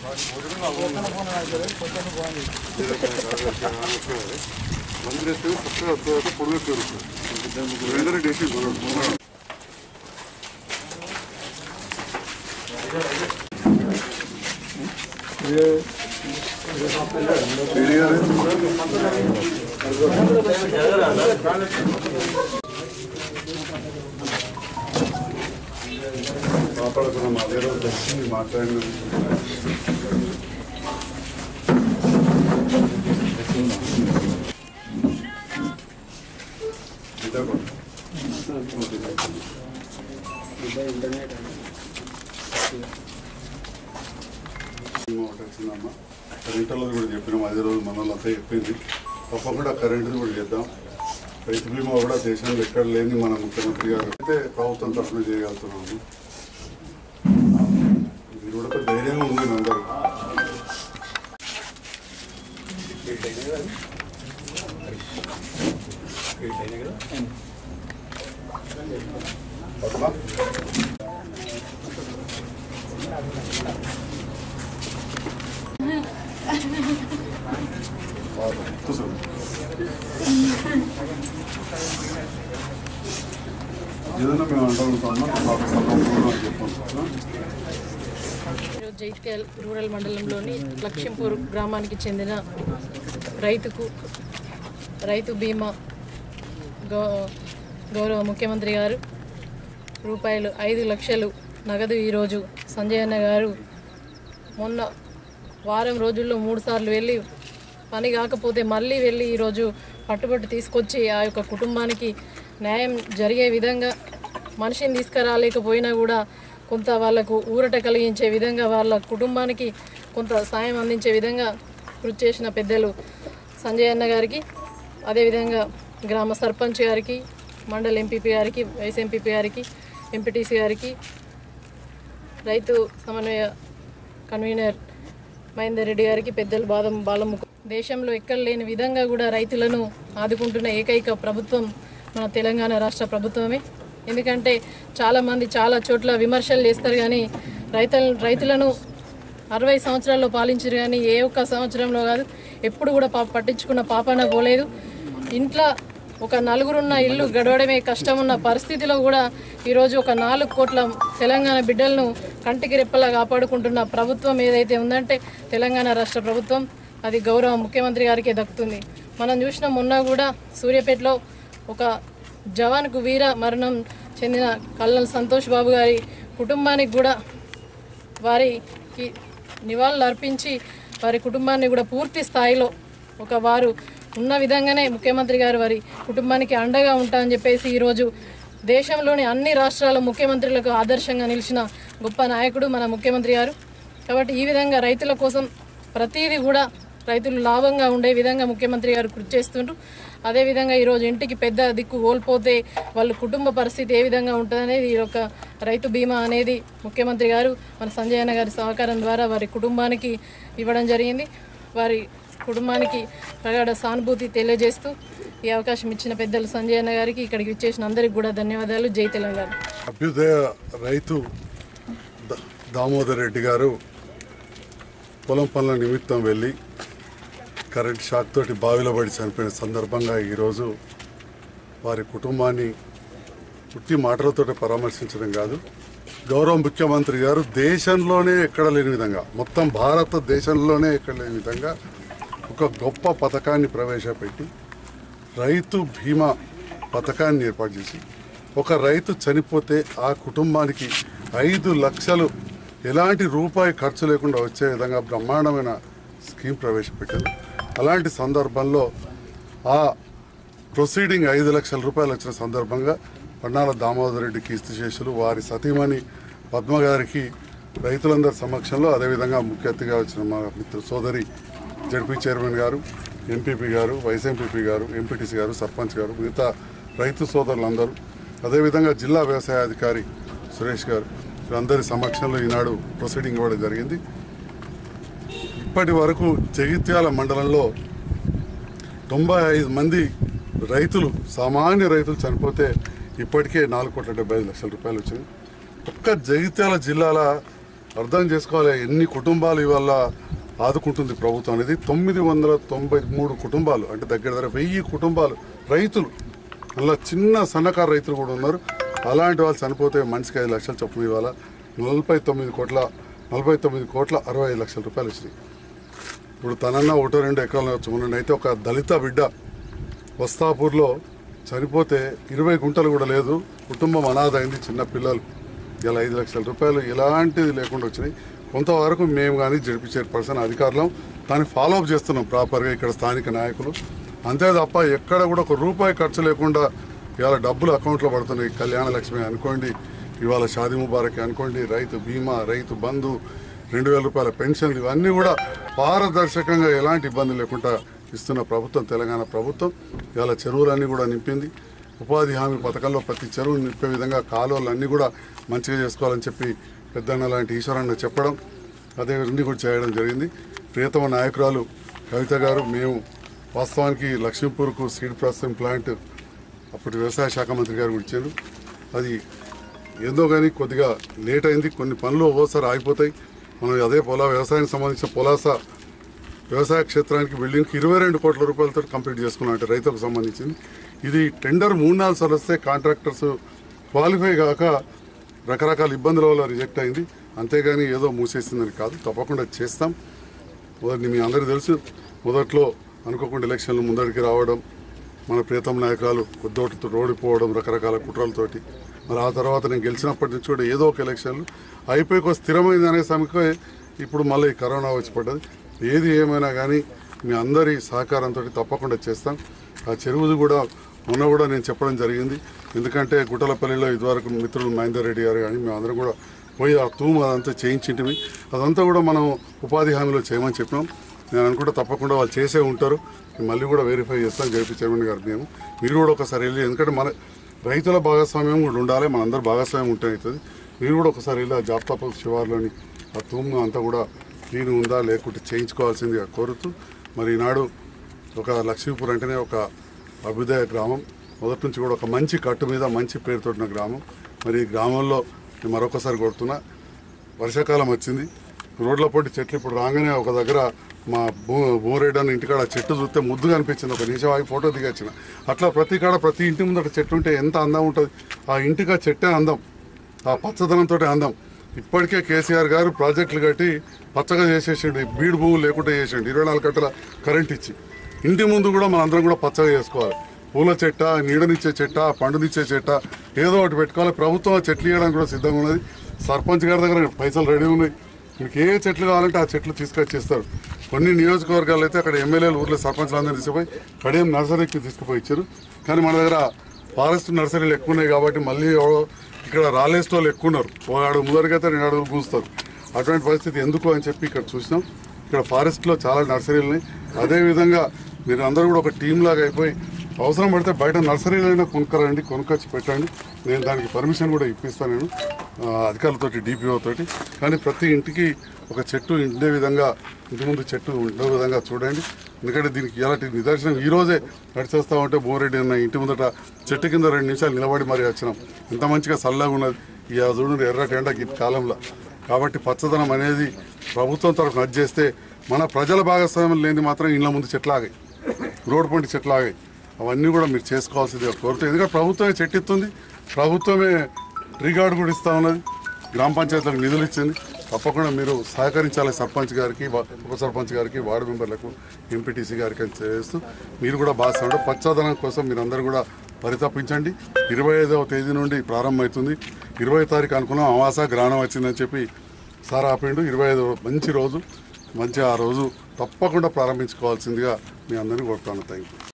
మందిర ఎత్తే చక్కగా వస్తుంది పొడుగు ఎక్కువ వెంటనే డేసి మాట్లాడుకున్నాం అదే రోజు వచ్చి మాట్లాడిన ఇదే కూడా. ఏమో ఒకటి వచ్చిందమ్మా కరెంటులో కూడా చెప్పినాం అదే రోజు మన వాళ్ళంతా చెప్పింది తప్పకుండా కరెంటుది కూడా చేద్దాం రైతు బీమా కూడా దేశంలో ఎక్కడ లేని మన ముఖ్యమంత్రి గారు అయితే ప్రభుత్వం తరఫున చేయగలుగుతున్నాము మీరు కూడా ఒక ధైర్యంగా ఉంది అందరూ పద్మ? బాగా. కూర్చో. ఏదైనా మేము అంటాం మాకు సభ చెప్పాను ఈరోజు జైత్యాల్ రూరల్ మండలంలోని లక్ష్మీపూర్ గ్రామానికి చెందిన రైతుకు రైతు బీమా గౌ గౌరవ ముఖ్యమంత్రి గారు రూపాయలు ఐదు లక్షలు నగదు ఈరోజు సంజయ్ అన్న గారు మొన్న వారం రోజుల్లో మూడు సార్లు వెళ్ళి పని కాకపోతే మళ్ళీ వెళ్ళి ఈరోజు పట్టుబట్టు తీసుకొచ్చి ఆ యొక్క కుటుంబానికి న్యాయం జరిగే విధంగా మనిషిని తీసుకురాలేకపోయినా కూడా కొంత వాళ్ళకు ఊరట కలిగించే విధంగా వాళ్ళ కుటుంబానికి కొంత సాయం అందించే విధంగా కృషి చేసిన పెద్దలు సంజయ్ అన్న గారికి అదేవిధంగా గ్రామ సర్పంచ్ గారికి మండల ఎంపీపీ గారికి వైస్ ఎంపీపీ గారికి ఎంపీటీసీ గారికి రైతు సమన్వయ కన్వీనర్ మహేందర్ రెడ్డి గారికి పెద్దలు బాదం బాలముకు దేశంలో ఎక్కడ లేని విధంగా కూడా రైతులను ఆదుకుంటున్న ఏకైక ప్రభుత్వం మన తెలంగాణ రాష్ట్ర ప్రభుత్వమే ఎందుకంటే చాలామంది చాలా చోట్ల విమర్శలు చేస్తారు కానీ రైతుల రైతులను అరవై సంవత్సరాల్లో పాలించారు కానీ ఏ ఒక్క సంవత్సరంలో కాదు ఎప్పుడు కూడా పా పట్టించుకున్న పాపన పోలేదు ఇంట్లో ఒక నలుగురున్న ఇల్లు గడవడమే కష్టం ఉన్న పరిస్థితిలో కూడా ఈరోజు ఒక నాలుగు కోట్ల తెలంగాణ బిడ్డలను కంటికి రెప్పలా కాపాడుకుంటున్న ప్రభుత్వం ఏదైతే ఉందంటే తెలంగాణ రాష్ట్ర ప్రభుత్వం అది గౌరవ ముఖ్యమంత్రి గారికే దక్కుతుంది మనం చూసిన మొన్న కూడా సూర్యాపేటలో ఒక జవాన్కు వీర మరణం చెందిన కల్నల్ సంతోష్ బాబు గారి కుటుంబానికి కూడా వారికి నివాళులు అర్పించి వారి కుటుంబాన్ని కూడా పూర్తి స్థాయిలో ఒక వారు ఉన్న విధంగానే ముఖ్యమంత్రి గారు వారి కుటుంబానికి అండగా ఉంటా అని చెప్పేసి ఈరోజు దేశంలోని అన్ని రాష్ట్రాల ముఖ్యమంత్రులకు ఆదర్శంగా నిలిచిన గొప్ప నాయకుడు మన ముఖ్యమంత్రి గారు కాబట్టి ఈ విధంగా రైతుల కోసం ప్రతిదీ కూడా రైతులు లాభంగా ఉండే విధంగా ముఖ్యమంత్రి గారు కృషి చేస్తుండ్రు అదేవిధంగా ఈరోజు ఇంటికి పెద్ద దిక్కు కోల్పోతే వాళ్ళ కుటుంబ పరిస్థితి ఏ విధంగా ఉంటుందనేది ఈ యొక్క రైతు బీమా అనేది ముఖ్యమంత్రి గారు మన సంజయ్ అన్న గారి సహకారం ద్వారా వారి కుటుంబానికి ఇవ్వడం జరిగింది వారి కుటుంబానికి ప్రగాఢ సానుభూతి తెలియజేస్తూ ఈ అవకాశం ఇచ్చిన పెద్దలు సంజయ్ అన్న గారికి ఇక్కడికి ఇచ్చేసిన అందరికీ కూడా ధన్యవాదాలు జై తెలంగాణ అభ్యుదయ రైతు ద- దామోదర్ రెడ్డి గారు పొలం పనుల నిమిత్తం వెళ్ళి కరెంట్ షాక్ తోటి బావిలో పడి చనిపోయిన సందర్భంగా ఈరోజు వారి కుటుంబాన్ని పుట్టి మాటలతో పరామర్శించడం కాదు గౌరవ ముఖ్యమంత్రి గారు దేశంలోనే ఎక్కడ లేని విధంగా మొత్తం భారతదేశంలోనే ఎక్కడ లేని విధంగా ఒక గొప్ప పథకాన్ని ప్రవేశపెట్టి రైతు బీమా పథకాన్ని ఏర్పాటు చేసి ఒక రైతు చనిపోతే ఆ కుటుంబానికి ఐదు లక్షలు ఎలాంటి రూపాయి ఖర్చు లేకుండా వచ్చే విధంగా బ్రహ్మాండమైన స్కీమ్ ప్రవేశపెట్టారు అలాంటి సందర్భంలో ఆ ప్రొసీడింగ్ ఐదు లక్షల రూపాయలు వచ్చిన సందర్భంగా పన్నాల దామోదర్ రెడ్డి కీర్తిశేషులు వారి సతీమణి పద్మ గారికి రైతులందరి సమక్షంలో అదేవిధంగా ముఖ్య అతిథిగా వచ్చిన మా మిత్రు సోదరి జడ్పీ చైర్మన్ గారు ఎంపీపీ గారు వైస్ ఎంపీపీ గారు ఎంపీటీసీ గారు సర్పంచ్ గారు మిగతా రైతు సోదరులందరూ అదేవిధంగా జిల్లా వ్యవసాయ అధికారి సురేష్ గారు వీరందరి సమక్షంలో ఈనాడు ప్రొసీడింగ్ ఇవ్వడం జరిగింది ఇప్పటి వరకు జగిత్యాల మండలంలో తొంభై ఐదు మంది రైతులు సామాన్య రైతులు చనిపోతే ఇప్పటికే నాలుగు కోట్ల డెబ్బై ఐదు లక్షల రూపాయలు వచ్చినాయి ఒక్క జగిత్యాల జిల్లాల అర్థం చేసుకోవాలి ఎన్ని కుటుంబాలు ఇవాళ ఆదుకుంటుంది ప్రభుత్వం అనేది తొమ్మిది వందల తొంభై మూడు కుటుంబాలు అంటే దగ్గర దగ్గర వెయ్యి కుటుంబాలు రైతులు అలా చిన్న సన్నకారు రైతులు కూడా ఉన్నారు అలాంటి వాళ్ళు చనిపోతే మనిషికి ఐదు లక్షలు చొప్పున ఇవాళ నలభై తొమ్మిది కోట్ల నలభై తొమ్మిది కోట్ల అరవై ఐదు లక్షల రూపాయలు వచ్చినాయి ఇప్పుడు తనన్నా ఒకటో రెండు ఎకరాలు వచ్చి అయితే ఒక దళిత బిడ్డ వస్తాపూర్లో చనిపోతే ఇరవై గుంటలు కూడా లేదు కుటుంబం అనాథ అయింది చిన్న పిల్లలు ఇలా ఐదు లక్షల రూపాయలు ఎలాంటిది లేకుండా వచ్చినాయి కొంతవరకు మేము కానీ జడిపి చైర్పర్సన్ అధికారులం దాన్ని ఫాలో అప్ చేస్తున్నాం ప్రాపర్గా ఇక్కడ స్థానిక నాయకులు అంతే తప్ప ఎక్కడ కూడా ఒక రూపాయి ఖర్చు లేకుండా ఇవాళ డబ్బులు అకౌంట్లో పడుతున్నాయి కళ్యాణ లక్ష్మి అనుకోండి ఇవాళ షాదీ ముబారక్ అనుకోండి రైతు బీమా రైతు బంధు రెండు వేల రూపాయల పెన్షన్లు ఇవన్నీ కూడా పారదర్శకంగా ఎలాంటి ఇబ్బంది లేకుండా ఇస్తున్న ప్రభుత్వం తెలంగాణ ప్రభుత్వం ఇవాళ చెరువులన్నీ కూడా నింపింది ఉపాధి హామీ పథకంలో ప్రతి చెరువు నింపే విధంగా కాలువలన్నీ కూడా మంచిగా చేసుకోవాలని చెప్పి పెద్దన్న లాంటి ఈశ్వరన్న చెప్పడం అదే విధంగా కూడా చేయడం జరిగింది ప్రియతమ నాయకురాలు కవిత గారు మేము వాస్తవానికి లక్ష్మీపూర్కు సీడ్ ప్రాసెసింగ్ ప్లాంట్ అప్పటి వ్యవసాయ శాఖ మంత్రి గారు కూడా ఇచ్చారు అది ఏందో కానీ కొద్దిగా లేట్ అయింది కొన్ని పనులు ఒక్కోసారి ఆగిపోతాయి మనం అదే పొలా వ్యవసాయానికి సంబంధించిన పొలాస వ్యవసాయ క్షేత్రానికి బిల్డింగ్కి ఇరవై రెండు కోట్ల రూపాయలతో కంప్లీట్ చేసుకున్నాం అంటే రైతులకు సంబంధించింది ఇది టెండర్ మూడు నాలుగు సార్లు వస్తే కాంట్రాక్టర్స్ క్వాలిఫై కాక రకరకాల ఇబ్బందుల వల్ల రిజెక్ట్ అయింది అంతేగాని ఏదో మూసేసిందని కాదు తప్పకుండా చేస్తాం మొదటి మీ అందరికీ తెలుసు మొదట్లో అనుకోకుండా ఎలక్షన్లు ముందడికి రావడం మన ప్రియతమ నాయకురాలు కొద్దోటితో ఓడిపోవడం రకరకాల కుట్రలతోటి మరి ఆ తర్వాత నేను గెలిచినప్పటి నుంచి కూడా ఏదో ఒక ఎలక్షన్లు అయిపోయి ఒక స్థిరమైంది అనే సమయకే ఇప్పుడు మళ్ళీ ఈ కరోనా వచ్చి పడ్డది ఏది ఏమైనా కానీ మీ అందరి సహకారంతో తప్పకుండా చేస్తాం ఆ చెరువుది కూడా మొన్న కూడా నేను చెప్పడం జరిగింది ఎందుకంటే గుట్టలపల్లిలో ఇదివరకు మిత్రులు మహేందర్ రెడ్డి గారు కానీ మేమందరం కూడా పోయి ఆ తూము అదంతా చేయించింటివి అదంతా కూడా మనం ఉపాధి హామీలో చేయమని చెప్పినాం నేను అనుకుంటా తప్పకుండా వాళ్ళు చేసే ఉంటారు నేను మళ్ళీ కూడా వెరిఫై చేస్తాం జేపీ చైర్మన్ గారు మేము మీరు కూడా ఒకసారి వెళ్ళి ఎందుకంటే మన రైతుల భాగస్వామ్యం కూడా ఉండాలి మనందరూ భాగస్వామ్యం ఉంటే అవుతుంది మీరు కూడా ఒకసారి వెళ్ళి ఆ జాబ్తాప శివార్లోని ఆ తూము అంతా కూడా క్లీన్ ఉందా లేకుంటే చేయించుకోవాల్సిందిగా కోరుతూ మరి ఈనాడు ఒక లక్ష్మీపూర్ అంటేనే ఒక అభ్యుదయ గ్రామం మొదటి నుంచి కూడా ఒక మంచి కట్టు మీద మంచి పేరుతోటిన గ్రామం మరి ఈ గ్రామంలో నేను మరొకసారి కొడుతున్నా వర్షాకాలం వచ్చింది రోడ్ల పొట్టి చెట్లు ఇప్పుడు రాగానే ఒక దగ్గర మా భూ భూరెడ్డి అన్న ఇంటికాడ చెట్టు చూస్తే ముద్దుగా అనిపించింది ఒక నిమిషం ఆగి ఫోటో దిగొచ్చిన అట్లా ప్రతి కాడ ప్రతి ఇంటి ముందట చెట్టు ఉంటే ఎంత అందం ఉంటుంది ఆ ఇంటికి ఆ చెట్టే అందం ఆ పచ్చదనంతో అందం ఇప్పటికే కేసీఆర్ గారు ప్రాజెక్టులు కట్టి పచ్చగా చేసేసిండు ఈ బీడు భూములు లేకుండా చేసిండు ఇరవై నాలుగు గంటల కరెంట్ ఇచ్చి ఇంటి ముందు కూడా మనందరం కూడా పచ్చగా చేసుకోవాలి పూల చెట్ట నీడనిచ్చే చెట్ట పండునిచ్చే చెట్ట ఏదో ఒకటి పెట్టుకోవాలి ప్రభుత్వం ఆ చెట్లు ఇవ్వడానికి కూడా సిద్ధంగా ఉన్నది సర్పంచ్ గారి దగ్గర పైసలు రెడీ ఉన్నాయి మీకు ఏ చెట్లు కావాలంటే ఆ చెట్లు తీసుకొచ్చేస్తారు కొన్ని నియోజకవర్గాలు అయితే అక్కడ ఎమ్మెల్యేలు ఊర్లో సర్పంచ్లు అందరూ తీసుకుపోయి కడియం నర్సరీకి తీసుకుపోయి ఇచ్చారు కానీ మన దగ్గర ఫారెస్ట్ నర్సరీలు ఎక్కువ ఉన్నాయి కాబట్టి మళ్ళీ ఎవరో ఇక్కడ రాలేస్ట్ వాళ్ళు ఎక్కువ ఉన్నారు ఒక అడుగు ముందరికైతే రెండు అడుగులు పూస్తారు అటువంటి పరిస్థితి ఎందుకు అని చెప్పి ఇక్కడ చూసినాం ఇక్కడ ఫారెస్ట్లో చాలా నర్సరీలు ఉన్నాయి అదేవిధంగా మీరు అందరూ కూడా ఒక టీం లాగా అయిపోయి అవసరం పడితే బయట నర్సరీలైనా కొనుక్కరండి కొనుక్కొచ్చి పెట్టండి నేను దానికి పర్మిషన్ కూడా ఇప్పిస్తాను నేను ఆ, అధికారులతోటి డిపిఓ తోటి కానీ ప్రతి ఇంటికి ఒక చెట్టు ఉండే విధంగా ఇంటి ముందు చెట్టు ఉండే విధంగా చూడండి ఎందుకంటే దీనికి ఎలాంటి నిదర్శనం ఈ రోజే నడిచేస్తా ఉంటే బోరెడ్డి అన్న ఇంటి ముందట చెట్టు కింద రెండు నిమిషాలు నిలబడి మరీ వచ్చినాం ఎంత మంచిగా చల్లగా ఉన్నది ఈ చూడండి ఎర్రటి ఎండకి ఈ కాలంలో కాబట్టి పచ్చదనం అనేది ప్రభుత్వం తరఫున అది చేస్తే మన ప్రజల భాగస్వామ్యం లేని మాత్రం ఇళ్ళ ముందు చెట్లు ఆగాయి రోడ్డు పొంటి చెట్లు ఆగాయి అవన్నీ కూడా మీరు చేసుకోవాల్సిందిగా కోరుతూ ఎందుకంటే ప్రభుత్వమే చెట్టు ఇస్తుంది ప్రభుత్వమే ట్రీ గార్డు కూడా ఇస్తా ఉన్నది గ్రామ పంచాయతీలకు నిధులు ఇచ్చింది తప్పకుండా మీరు సహకరించాలి సర్పంచ్ గారికి వా- ఉప సర్పంచ్ గారికి వార్డు మెంబర్లకు ఎంపీటీసీ గారికి అని చేస్తూ మీరు కూడా బాగా పచ్చదనం కోసం మీరందరూ కూడా పరితపించండి ఇరవై ఐదవ తేదీ నుండి ప్రారంభమవుతుంది ఇరవై తారీఖు అనుకున్నాం అమాస గ్రహణం వచ్చిందని చెప్పి సార్ ఆపిండు ఇరవై ఐదు మంచి రోజు మంచి ఆ రోజు తప్పకుండా ప్రారంభించుకోవాల్సిందిగా మీ అందరినీ కోరుతాను థ్యాంక్ యూ